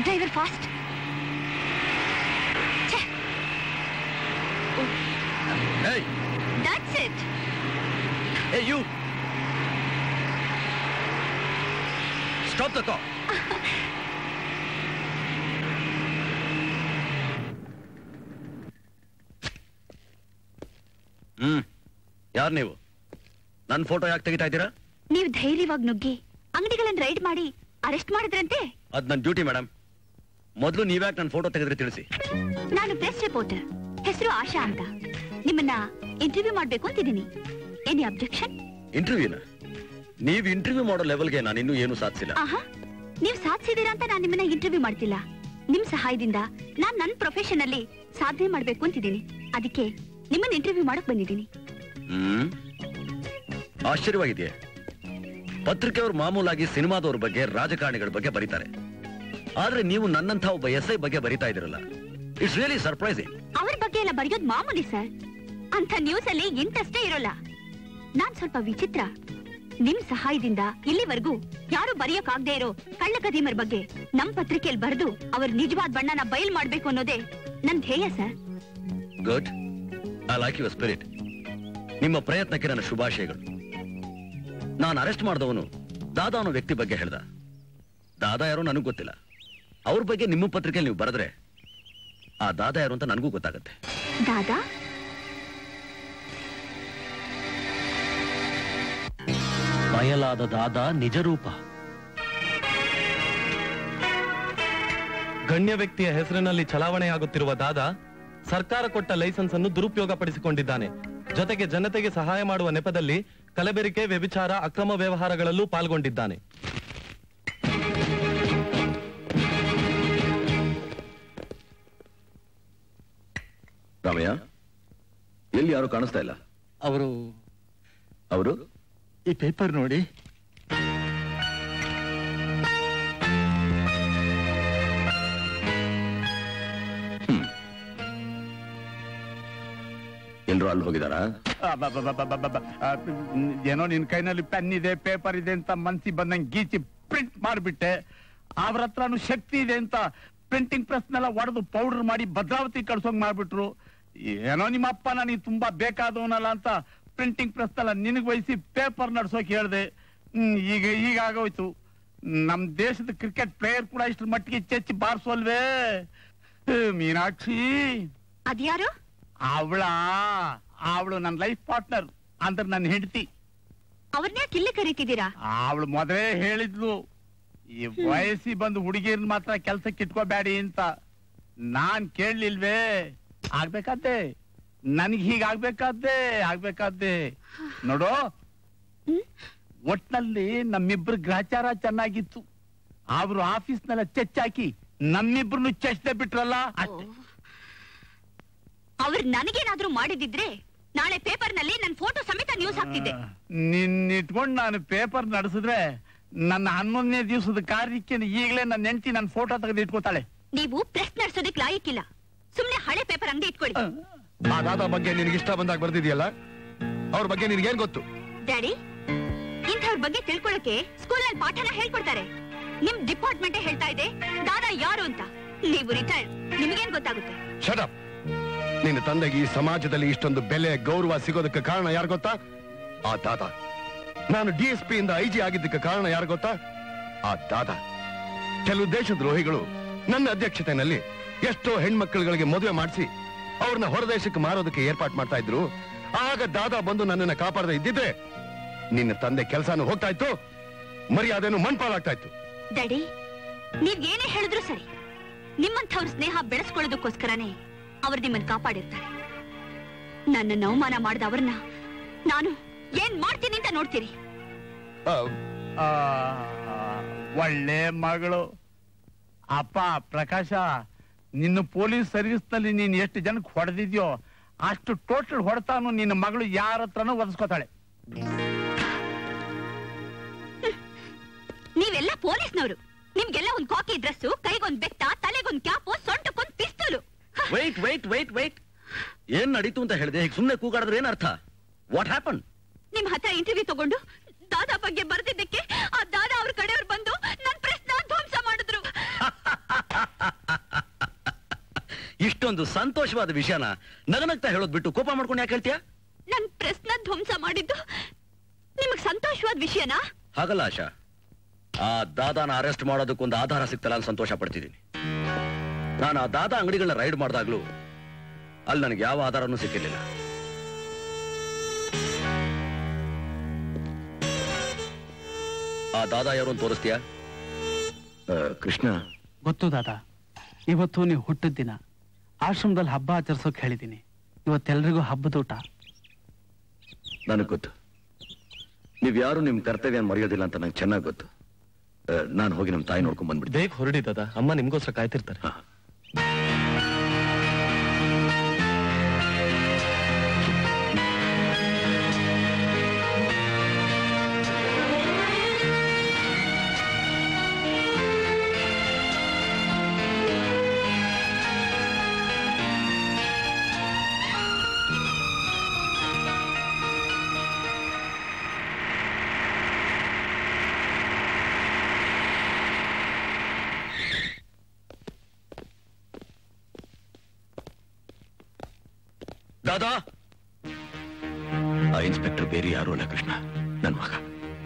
Driver fast Hey, that's it hey, you! Stop the car! ಹ್ಮ್ ಯಾರು ನೀವು ನನ್ನ ಫೋಟೋ ಯಾಕೆ ತೆಗಿತಾ ಇದ್ದೀರಾ ನೀವು ಧೈರ್ಯವಾಗಿ ನುಗ್ಗಿ ಅಂಗಡಿಗಳನ್ನ ರೈಡ್ ಮಾಡಿ ಅರೆಸ್ಟ್ ಮಾಡಿದ್ರಂತೆ ಅದ್ ನನ್ನ ಡ್ಯೂಟಿ ಮೇಡಮ್ ಮೊದಲು ನೀವ್ಯಾಕೆ ನನ್ನ ಫೋಟೋ ತೆಗೆದ್ರೆ ತಿಳಿಸಿ ನಾನು ಪ್ರೆಸ್ ರಿಪೋರ್ಟರ್ ಹೆಸರು ಆಶಾ ಅಂತ ನಿಮ್ಮನ್ನ ಇಂಟರ್ವ್ಯೂ ಮಾಡ್ಬೇಕು ಅಂತಿದ್ದೀನಿ ಎನಿ ಅಬ್ಜೆಕ್ಷನ್ ಇಂಟರ್ವ್ಯೂನ ನೀವು ಇಂಟರ್ವ್ಯೂ ಮಾಡೋ ಲೆವೆಲ್ಗೆ ನಾನು ಇನ್ನೂ ಏನು ಸಾಧಿಸಿಲ್ಲ ಆಹಾ ನೀವು ಸಾಧಿಸಿದೀರಾ ಅಂತ ನಾನು ನಿಮ್ಮನ್ನ ಇಂಟರ್ವ್ಯೂ ಮಾಡ್ತಿಲ್ಲ ನಿಮ್ ಸಹಾಯದಿಂದ ನಾನ್ ನನ್ನ ಪ್ರೊಫೆಷನ್ ಅಲ್ಲಿ ಸಾಧನೆ ಮಾಡ್ಬೇಕು ಅಂತಿದ್ದೀನಿ ಅದಕ್ಕೆ ನಿಮ್ಮನ್ನ ಇಂಟರ್ವ್ಯೂ ಮಾಡಕ್ ಬಂದಿದ್ದೀನಿ ಹ್ಮ್ ಆಶ್ಚರ್ಯವಾಗಿದೆಯೇ ಪತ್ರಿಕೆಯವರು ಮಾಮೂಲಾಗಿ ಸಿನಿಮಾದವ್ರ ಬಗ್ಗೆ ರಾಜಕಾರಣಿಗಳ ಬಗ್ಗೆ ಬರೀತಾರೆ ಆದ್ರೆ ನೀವು ನನ್ನಂಥ ಒಬ್ಬ ಎಸ್ ಐ ಬಗ್ಗೆ ಬರಿತಾ ಇದಿರಲ್ಲ ಇಟ್ಸ್ ರಿಯಲಿ ಸರ್ಪ್ರೈಸಿಂಗ್ ಅವ್ರ ಬಗ್ಗೆ ಎಲ್ಲ ಬರೆಯೋದು ಮಾಮೂಲಿ ಸರ್ ಅಂತ ನ್ಯೂಸ್ ಅಲ್ಲಿ ಇಂಟ್ರೆಸ್ಟೇ ಇರೋಲ್ಲ ನಾನ್ ಸ್ವಲ್ಪ ವಿಚಿತ್ರ ನಿಮ್ ಸಹಾಯದಿಂದ ಇಲ್ಲಿವರೆಗೂ ಯಾರು ಬರೆಯೋಕಾಗ್ದೇ ಇರೋ ಕಳ್ಳ ಕದೀಮರ್ ಬಗ್ಗೆ ನಮ್ ಪತ್ರಿಕೆಯಲ್ಲಿ ಬರೆದು ಅವ್ರ ನಿಜವಾದ ಬಣ್ಣನ ಬಯಲ್ ಮಾಡ್ಬೇಕು ಅನ್ನೋದೇ ನನ್ ಧ್ಯೇಯ sir good I like your spirit ನಿಮ್ಮ ಪ್ರಯತ್ನಕ್ಕೆ ನನ್ನ ಶುಭಾಶಯಗಳು ನಾನು ಅರೆಸ್ಟ್ ಮಾಡಿದವನು ದಾದಾ ಅನ್ನೋ ವ್ಯಕ್ತಿ ಬಗ್ಗೆ ಹೇಳ್ದ ದಾದಾ ಯಾರೋ ನನಗೆ ಗೊತ್ತಿಲ್ಲ ಅವ್ರ ಬಗ್ಗೆ ನಿಮ್ಮ ಪತ್ರಿಕೆಯಲ್ಲಿ ನೀವು ಬರೆದ್ರೆ ಆ ದಾದಾ ಯಾರು ಅಂತ ನನಗೂ ಗೊತ್ತಾಗುತ್ತೆ ದಾದಾ ಬಯಲಾದ ದಾದ ನಿಜ ರೂಪ ಗಣ್ಯ ವ್ಯಕ್ತಿಯ ಹೆಸರಿನಲ್ಲಿ ಚಲಾವಣೆಯಾಗುತ್ತಿರುವ ದಾದ ಸರ್ಕಾರ ಕೊಟ್ಟ ಲೈಸೆನ್ಸ್ ಅನ್ನು ದುರುಪಯೋಗಪಡಿಸಿಕೊಂಡಿದ್ದಾನೆ ಜೊತೆಗೆ ಜನತೆಗೆ ಸಹಾಯ ಮಾಡುವ ನೆಪದಲ್ಲಿ ಕಲಬೆರಿಕೆ ವ್ಯಭಿಚಾರ ಅಕ್ರಮ ವ್ಯವಹಾರಗಳಲ್ಲೂ ಪಾಲ್ಗೊಂಡಿದ್ದಾನೆ ರಾಮಯ್ಯ ಎಲ್ಲಿ ಯಾರು ಕಾಣಿಸ್ತಾ ಇಲ್ಲ ಅವರು ಅವರು ಈ ಪೇಪರ್ ನೋಡಿ ಎಲ್ರು ಅಲ್ಲಿ ಹೋಗಿದಾರಾ ಅಬ್ಬಬ್ಬಬ್ಬಬ್ಬಬ್ಬ. ಆ, ಏನೋ ನಿನ್ ಕೈನಲ್ಲಿ ಪೆನ್ ಇದೆ ಪೇಪರ್ ಇದೆ ಅಂತ ಮನ್ಸಿ ಬಂದಂಗ್ ಗೀಚಿ ಪ್ರಿಂಟ್ ಮಾಡಿಬಿಟ್ಟೆ ಅವ್ರ ಹತ್ರನು ಶಕ್ತಿ ಇದೆ ಅಂತ ಪ್ರಿಂಟಿಂಗ್ ಪ್ರೆಸ್ ನೆಲ್ಲ ಒಡೆದು ಪೌಡರ್ ಮಾಡಿ ಭದ್ರಾವತಿ ಕಳ್ಸೋಂಗ್ ಮಾಡ್ಬಿಟ್ರು ಏನೋ ನಿಮ್ಮ ಅಪ್ಪ ನನಗೆ ತುಂಬಾ ಬೇಕಾದವನಲ್ಲ ಅಂತ ಪ್ರಿಂಟಿಂಗ್ ಪ್ರೆಸ್ ನೆಲ್ಲ ನಿನಗ್ ವಹಿಸಿ ಪೇಪರ್ ನಡ್ಸೋಕ್ ಹೇಳ್ದೆ ಹ್ಮ್, ಈಗ ಈಗ ಆಗೋಯ್ತು ನಮ್ ದೇಶದ ಕ್ರಿಕೆಟ್ ಪ್ಲೇಯರ್ ಕೂಡ ಇಷ್ಟ್ರ ಮಟ್ಟಿಗೆ ಚೆಚ್ಚಿ ಬಾರಿಸೋಲ್ವೇ ಮೀನಾಕ್ಷಿ ಅದ್ಯಾರು ಅವಳ ಅವಳು ನನ್ನ ಲೈಫ್ ಪಾರ್ಟ್ನರ್ ಅಂದ್ರೆ ನನ್ನ ಹೆಂಡತಿ ಅವ್ರನ್ಯಾಕೆ ಇಲ್ಲಿ ಕರೀತಿದ್ದೀರಾ ಅವಳು ಮೊದಲೇ ಹೇಳಿದ್ಲು ಈ ವಯಸ್ಸಿ ಬಂದು ಹುಡುಗಿರ್ನ ಮಾತ್ರ ಕೆಲ್ಸಕ್ಕೆ ಇಟ್ಕೋಬೇಡಿ ಅಂತ ನಾನ್ ಕೇಳಲಿಲ್ವೇ ಆಗ್ಬೇಕಾದ್ದೆ ನನ್ಗೆ ಹೀಗಾಗ್ಬೇಕಾದ್ದೆ ಆಗ್ಬೇಕಾದ್ದೆ ನೋಡು ಹ್ಮ್? ಒಟ್ನಲ್ಲಿ ನಮ್ಮಿಬ್ರು ಗ್ರಹಚಾರ ಚೆನ್ನಾಗಿತ್ತು ಅವ್ರು ಆಫೀಸ್ನೆಲ್ಲ ಚೆಚ್ಚಾಕಿ ನಮ್ಮಿಬ್ರು ಚೆಚ್ಚದೆ ಬಿಟ್ರಲ್ಲ ಅಷ್ಟೇ ಅವ್ರು ನನಗೇನಾದ್ರೂ ಮಾಡಿದಿದ್ರೆ ನಾಳೆ ಪೇಪರ್ ನಲ್ಲಿ ನನ್ ಫೋಟೋ ಸಮೇತ ನ್ಯೂಸ್ ಹಾಕ್ತಿದ್ದೆ ನಿನ್ನಿಟ್ಕೊಂಡು ನಾನು ಪೇಪರ್ ನಡೆಸಿದ್ರೆ ನನ್ನ ಹನ್ನೊಂದನೇ ದಿವಸದ ಕಾರ್ಯಕ್ಕೆ ಈಗಲೇ ನನ್ನ ಹೆಂಡತಿ ನನ್ನ ಫೋಟೋ ತೆಗೆದು ಇಟ್ಕೋತಾಳೆ ನೀವು ಪ್ರೆಸ್ ನಡ್ಸೋದಕ್ ಲಾಯಕ್ಕಿಲ್ಲ ಸುಮ್ನೆ ಹಳೆ ಪೇಪರ್ ಅಂಗಡಿ ಇಟ್ಕೊಳ್ಳಿ ಆ ದಾದಾ ಬಗ್ಗೆ ನಿನಗೆ ಇಷ್ಟ ಬಂದಾಗ ಬರ್ದಿದ್ಯಲ್ಲ ಅವ್ರ ಬಗ್ಗೆ ನಿನಗೇನ್ ಗೊತ್ತು ಡ್ಯಾಡಿ ಇಂಥವ್ರ ಬಗ್ಗೆ ತಿಳ್ಕೊಳಕ್ಕೆ ಸ್ಕೂಲಲ್ಲಿ ಪಾಠನ ಹೇಳ್ಕೊಡ್ತಾರೆ ನಿಮ್ ಡಿಪಾರ್ಟ್ಮೆಂಟೇ ಹೇಳ್ತಾ ಇದೆ ದಾದಾ ಯಾರು ಅಂತ ನೀವು ರಿಟೈರ್ಡ್ ನಿಮಗೇನ್ ಗೊತ್ತಾಗುತ್ತೆ ಶಟಪ್ ನಿನ್ನ ತಂದೆಗೆ ಈ ಸಮಾಜದಲ್ಲಿ ಇಷ್ಟೊಂದು ಬೆಲೆ ಗೌರವ ಸಿಗೋದಕ್ಕೆ ಕಾರಣ ಯಾರು ಗೊತ್ತಾ ಆ ದಾದಾ ನಾನು ಡಿ ಎಸ್ ಪಿ ಇಂದ ಐ ಜಿ ಆಗಿದ್ದಕ್ಕೆ ಕಾರಣ ಯಾರು ಗೊತ್ತಾ ಆ ದಾದಾ ಕೆಲವು ದೇಶದ್ರೋಹಿಗಳು ನನ್ನ ಅಧ್ಯಕ್ಷತೆಯಲ್ಲಿ ಎಷ್ಟೋ ಹೆಣ್ಮಕ್ಳುಗಳಿಗೆ ಮದುವೆ ಮಾಡಿಸಿ ಅವ್ರನ್ನ ಹೊರದೇಶಕ್ಕೆ ಮಾರೋದಕ್ಕೆ ಏರ್ಪಾಟ್ ಮಾಡ್ತಾ ಇದ್ರು ಆಗ ದಾದಾ ಬಂದು ನನ್ನನ್ನ ಕಾಪಾಡದೆ ಇದ್ದಿದ್ರೆ ನಿನ್ನ ತಂದೆ ಕೆಲಸನೂ ಹೋಗ್ತಾ ಇತ್ತು ಮರ್ಯಾದೆನೂ ಮಣ್ಪಾಲಾಗ್ತಾ ಇತ್ತು ಡ್ಯಾಡಿ ನೀವ್ ಏನೇ ಹೇಳಿದ್ರು ಸರಿ ನಿಮ್ಮಂಥವ್ರ ಸ್ನೇಹ ಬೆಳೆಸ್ಕೊಳ್ಳೋದಕ್ಕೋಸ್ಕರನೇ ಅವ್ರು ನಿಮ್ಮನ್ನ ಕಾಪಾಡಿರ್ತಾರೆ ನನ್ನ ಅವಮಾನ ಮಾಡಿದ ಅವ್ರನ್ನ ನಾನು ಏನ್ ಮಾಡ್ತೀನಿ ಅಂತ ನೋಡ್ತೀರಿ ಆ, ಆ, ಒಳ್ಳೆ ಮಗಳು ಅಪ್ಪ ಪ್ರಕಾಶ ನಿನ್ನ ಪೊಲೀಸ್ ಸರ್ವಿಸ್ ನಲ್ಲಿ ನೀನ್ ಎಷ್ಟು ಜನಕ್ಕೆ ಹೊಡೆದಿದ್ಯೋ ಅಷ್ಟು ಟೋಟಲ್ ಹೊಡೆತಾನು ನಿನ್ನ ಮಗಳು ಯಾರ ಹತ್ರನೂ ಒದಸ್ಕೋತಾಳೆ ನೀವೆಲ್ಲ ಪೊಲೀಸ್ನವರು ನಿಮ್ಗೆಲ್ಲ ಒಂದ್ ಕಾಕಿ ಡ್ರೆಸ್ಸು ಕೈಗೊಂದ್ ಬೆತ್ತ ತಲೆಗೊಂದ್ ಕ್ಯಾಪು ಸೊಂಟಕ್ಕೊಂದ್ ಪಿಸ್ತೂಲು ಹ, ವೈಟ್ ವೈಟ್ ವೈಟ್ ವೈಟ್ ಏನ್ ನಡೀತು ಅಂತ ಹೇಳಿದೆ ಈಗ ಸುಮ್ನೆ ಕೂಗಾಡಿದ್ರೆ ಏನ್ ಅರ್ಥ ವಾಟ್ ಹ್ಯಾಪನ್ ನಿಮ್ ಹತ್ರ ಇಂಟರ್ವ್ಯೂ ತಗೊಂಡು ದಾದಾ ಬಗ್ಗೆ ಬರ್ದಿದ್ದಕ್ಕೆ ಆ ದಾದಾ ಅವ್ರ ಕಡೆಯವ್ರು ಬಂದು ನನ್ ಪ್ರಶ್ನ ಧ್ವಂಸ ಮಾಡಿದ್ರು ಇಷ್ಟೊಂದು ಸಂತೋಷವಾದ ವಿಷಯನ ನಗನಗ್ತಾ ಹೇಳೋದ್ ಬಿಟ್ಟು ಕೋಪ ಮಾಡ್ಕೊಂಡು ಯಾಕೆ ಹೇಳ್ತೀಯಾ ನನ್ ಪ್ರೆಸ್ನ ಧ್ವಂಸ ಮಾಡಿದ್ದು ನಿಮಗ್ ಸಂತೋಷವಾದ ವಿಷಯನಾ ಹಾಗಲ್ಲ ಆಶಾ ಆ ದಾದಾನ ಅರೆಸ್ಟ್ ಮಾಡೋದಕ್ಕೊಂದು ಆಧಾರ ಸಿಕ್ತಲ್ಲ ಅಂತ ಸಂತೋಷ ಪಡ್ತಿದ್ದೀನಿ ನಾನು ಆ ದಾದಾ ಅಂಗಡಿಗಳನ್ನ ರೈಡ್ ಮಾಡಿದಾಗ್ಲೂ ಅಲ್ಲಿ ನನಗೆ ಯಾವ ಆಧಾರನೂ ಸಿಕ್ಕಿರ್ಲಿಲ್ಲ ಆ ದಾದಾ ಯಾರು ಅಂತ ತೋರಿಸ್ತೀಯಾ ಕೃಷ್ಣ ಗೊತ್ತು ದಾದಾ ಇವತ್ತು ನೀವು ಹುಟ್ಟಿದ ದಿನ ಆಶ್ರಮದಲ್ಲಿ ಹಬ್ಬ ಆಚರಿಸೋಕೆ ಹೇಳಿದ್ದೀನಿ ಇವತ್ತೆಲ್ರಿಗೂ ಹಬ್ಬದ ಊಟ ನನಗೆ ಗೊತ್ತು ನೀವ್ಯಾರು ನಿಮ್ ಕರ್ತವ್ಯ ಮರೆಯೋದಿಲ್ಲ ಅಂತ ನಂಗೆ ಚೆನ್ನಾಗಿ ಗೊತ್ತು ನಾನು ಹೋಗಿ ನಮ್ಮ ತಾಯಿ ನೋಡ್ಕೊಂಡ್ ಬಂದ್ಬಿಡ್ತೀನಿ ಬೇಗ ಹೊರಡಿ ದಾದಾ ಅಮ್ಮ ನಿಮ್ಗೋಸ್ಕರ ಕಾಯ್ತಿರ್ತಾರೆ ಹಾ. ದಾದಾ ಆ ಇನ್ಸ್ಪೆಕ್ಟರ್ ಬೇರೆ ಯಾರು ಅಲ್ಲ ಕೃಷ್ಣ ನನ್ ಮಗ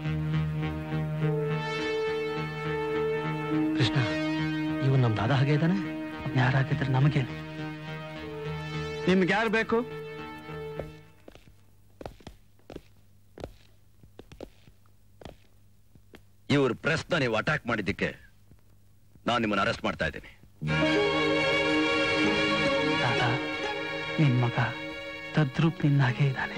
ಕೃಷ್ಣ ಇವನ್ ನಮ್ ದಾದಾ ಹಾಗೆ ಇದ್ದಾನೆ ಅದ್ನ ಯಾರು ಹಾಕಿದ್ರೆ ನಮಗೇನು ನಿಮ್ಗೆ ಯಾರು ಬೇಕು ಇವ್ರ ಪ್ರೆಸ್ನ ನೀವು ಅಟ್ಯಾಕ್ ಮಾಡಿದ್ದಕ್ಕೆ ನಾನು ನಿಮ್ಮನ್ನು ಅರೆಸ್ಟ್ ಮಾಡ್ತಾ ಇದ್ದೀನಿ ದಾದಾ ನಿನ್ ಮಗ ತದ್ರೂಪ್ ನಿನ್ನಾಗೆ ಇದ್ದಾನೆ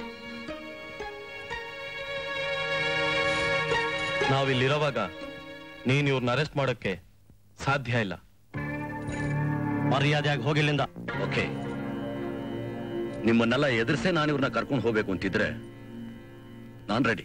ನಾವಿಲ್ಲಿರೋವಾಗ ನೀನ್ ಇವ್ರನ್ನ ಅರೆಸ್ಟ್ ಮಾಡೋಕ್ಕೆ ಸಾಧ್ಯ ಇಲ್ಲ ಮರ್ಯಾದೆಯಾಗಿ ಹೋಗಿಲ್ಲಿಂದ ಓಕೆ ನಿಮ್ಮನ್ನೆಲ್ಲ ಎದುರಿಸೇ ನಾನು ಇವ್ರನ್ನ ಕರ್ಕೊಂಡು ಹೋಗ್ಬೇಕು ಅಂತಿದ್ರೆ ನಾನ್ ರೆಡಿ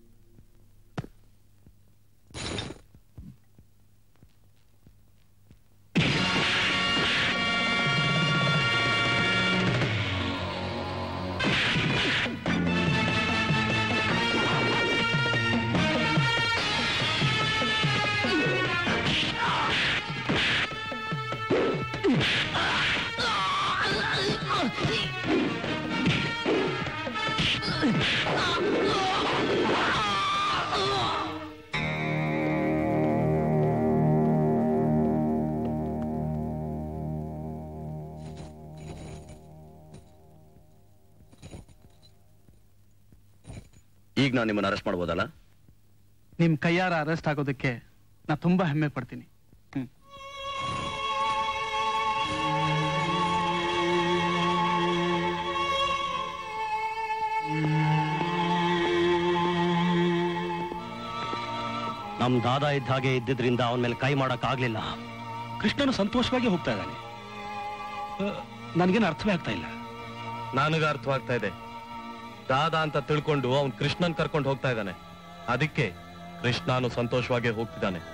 ಈಗ ನಾನು ನಿಮ್ಮನ್ನು ಅರೆಸ್ಟ್ ಮಾಡ್ಬೋದಲ್ಲ ನಿಮ್ ಕೈಯಾರ ಅರೆಸ್ಟ್ ಆಗೋದಕ್ಕೆ ನಾ ತುಂಬಾ ಹೆಮ್ಮೆ ಪಡ್ತೀನಿ ಹ್ಮ್ ನಮ್ ದಾದಾ ಇದ್ದ ಹಾಗೆ ಇದ್ದಿದ್ರಿಂದ ಅವನ ಮೇಲೆ ಕೈ ಮಾಡಕ್ ಆಗ್ಲಿಲ್ಲ ಕೃಷ್ಣನು ಸಂತೋಷವಾಗಿ ಹೋಗ್ತಾ ಇದ್ದಾನೆ ನನಗೇನು ಅರ್ಥವೇ ಆಗ್ತಾ ಇಲ್ಲ ನನಗ ಅರ್ಥವಾಗ್ತಾ ಇದೆ ದಾದಾ ಅಂತ ತಿಳ್ಕೊಂಡು ಅವ್ನ್ ಕೃಷ್ಣನ್ ಕರ್ಕೊಂಡು ಹೋಗ್ತಾ ಇದ್ದಾನೆ ಅದಕ್ಕೆ ಕೃಷ್ಣನು ಸಂತೋಷವಾಗಿ ಹೋಗ್ತಿದ್ದಾನೆ